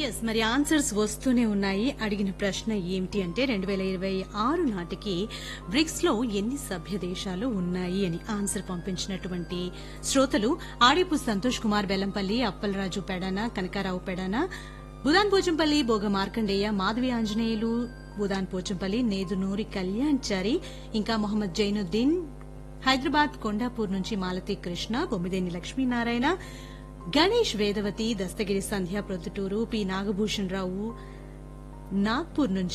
yes మరి answers వస్తూనే ఉన్నాయి అడిగిన ప్రశ్న ఏమిటి అంటే రెండు వేల ఇరవై ఆరు నాటికి బ్రిక్స్ లో ఎన్ని సభ్య దేశాలు ఉన్నాయి అని ఆన్సర్ పంపించినటువంటి శ్రోతలు ఆడిపు సంతోష్ కుమార్ బెల్లంపల్లి అప్పలరాజు పెడాన కనకారావు పెడాన బుదాన్ పోచంపల్లి బోగ మార్కండేయ మాధవి ఆంజనేయులు బుదాన్ పోచంపల్లి నేదునూరి కళ్యాణ్చారి ఇంకా మొహమ్మద్ జైనుద్దీన్ హైదరాబాద్ కొండాపూర్ నుంచి మాలతి కృష్ణ బొమ్మిదేని లక్ష్మీనారాయణ గణేష్ వేదవతి దస్తగిరి సంధ్య ప్రొద్దుటూరు పి నాగభూషణ్ రావు నాగ్పూర్ నుంచి